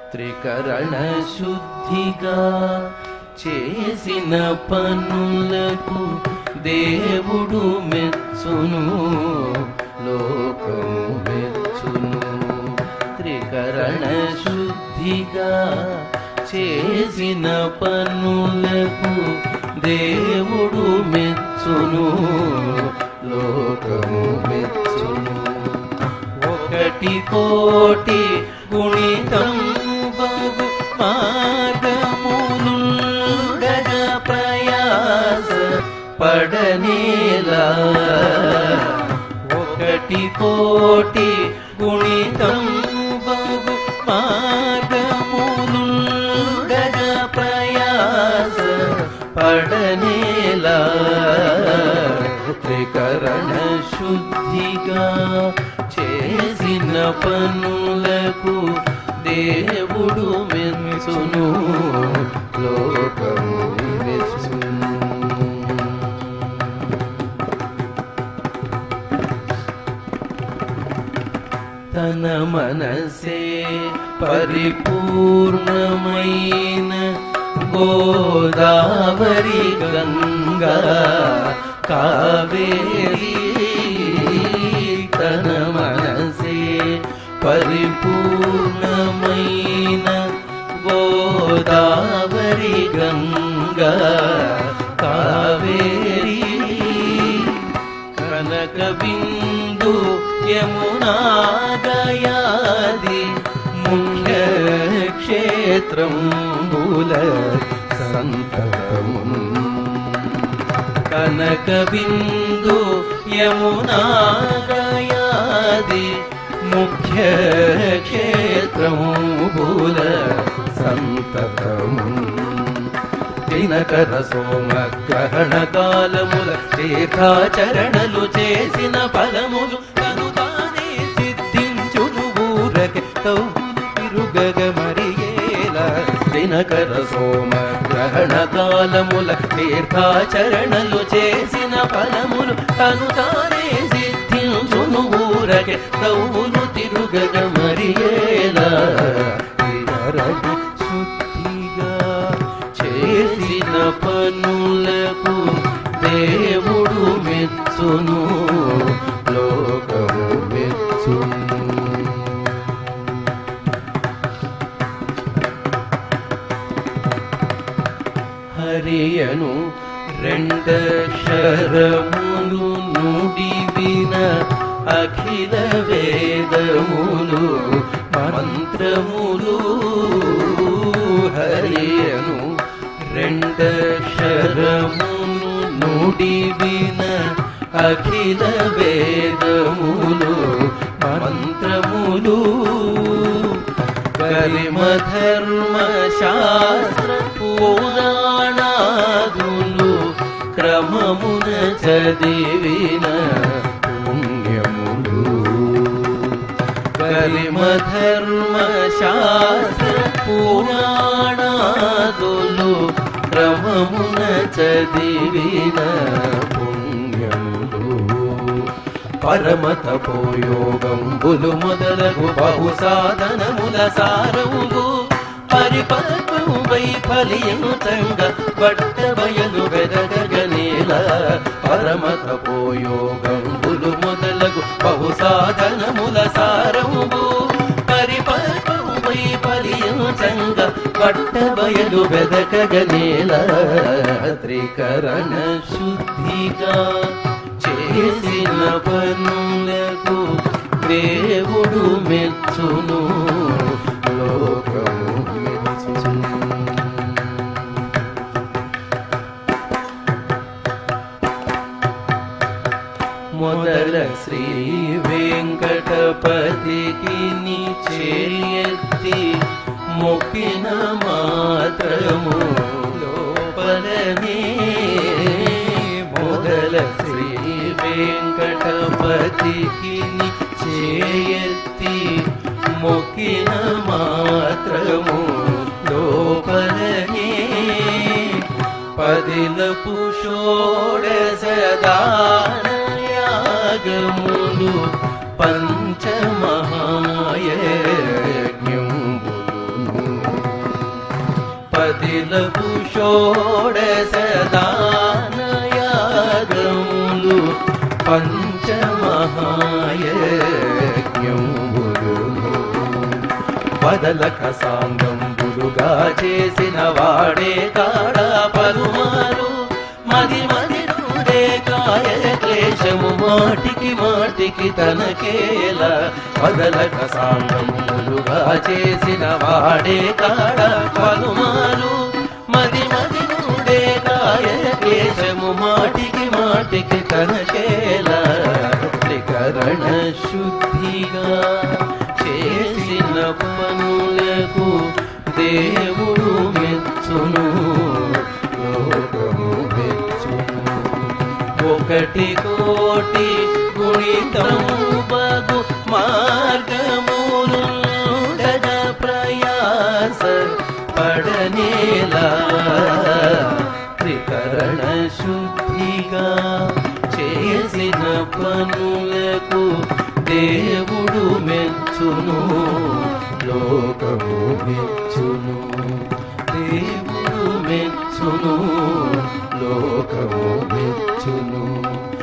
త్రికరణ శుద్ధిగా చేసిన పనులకు దేవుడు మెచ్చును లోకము మెచ్చును త్రికరణ శుద్ధిగా చేసిన పనులకు దేవుడు మెచ్చును లోకము మెచ్చును ఒకటి కోటి గుణితం బహు మార్గములుండగా ప్రయాస పడనేలా ఒకటి కోటి గుణితం బహు మార్గములుండగా ప్రయాస పడనేలా త్రికరణ శుద్ధిగా చేసిన పనులకు దేవుడు మెచ్చును లోకము మెచ్చును తన మనసే పరిపూర్ణమైన గోదావరి గంగా కావేరి తన మనసే పరిపూర్ణమైన గోదావరి గంగా కావేరి కనక బిందు యమునా గయాది ముఖ్య క్షేత్రం బుల సంతతము కనక బిందు యమునా గయాది ముఖ్య క్షేత్రం బుల సంతతము దినకర సోమ గ్రహణ కాలముల తీర్థాచరణలు చేసిన ఫలములు తను తానే సిద్ధించును ఊరకే తిరుగగ మరియేల దినకర సోమ గ్రహణ కాలముల తీర్థాచరణలు చేసిన ఫలములు తను తానే సిద్ధించును ఊరకే తౌలు తిరుగగ మరియేల ఇరడి శుద్ధిగా చేసిన పనులకు దేవుడు మెచ్చును లోకము మెచ్చును హరియను రెండక్షరములు నుడివిన అఖిల వేదములు మంత్రములు హరియను రెండక్షరములు నుడివిన అఖిల వేదములు మంత్రములు కలిమ ధర్మ శాస్త్ర పురాణాదులు క్రమమున చదివిన పుణ్యములు కలిమ ధర్మ శాస్త్ర పురాణాదులు క్రమమున చదివిన పుణ్యములు పరమతపోయోగంబులు మొదలగు బహు సాధనముల సారములు పరిపక్వము వైఫల్యము చంగ పట్ట బయలు వెదగనేల పరమతపోయోగంబులు మొదలగు బహు సాధనముల సారములు పరిపక్వము వైఫల్యము చంగ పట్ట బయలు వెదకగనేల త్రికరణ శుద్ధిగా చేసిన పనులకు దేవుడు మెచ్చును లోకము మెచ్చును మొదల శ్రీ వెంకటపతికి నిచేయత్తి మొక్కిన మాత్రము లోపలనే మొదల శ్రీ వెంకటపతికి నిచేయత్తి మొక్కిన మాత్రము లోపలనే పదిలపు షోడశదానయాగములు పంచమహాయజ్ఞంబులును పదిలపు షోడశదానయాగములు పంచమహాయజ్ఞములు బదలక సాంగంబులుగా చేసిన వాడే కాడ పలుమారు మది మది నుండే కాయ క్లేశము మాటికి మాటికి తనకేల బదలక సాంగములుగా చేసిన వాడే కాడ పలుమారు మది మది నుండే కాయ క్లేశము మాటికి మాటికి తనకేల త్రికరణ శుద్ధిగా చేసిన పనులకు దేవుడు మెచ్చును లోకము మెచ్చును ఒకటి కోటి గుణితము బగు మార్గములు ప్రయాస పడనేలా త్రికరణ శుద్ధిగా చేసిన పనులకు దేవుడు మెచ్చును లోకము మెచ్చును దేవుడు మెచ్చును లోకము మెచ్చును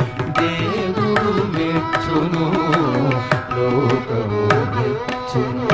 దేవుడు మెచ్చును లోకము మెచ్చును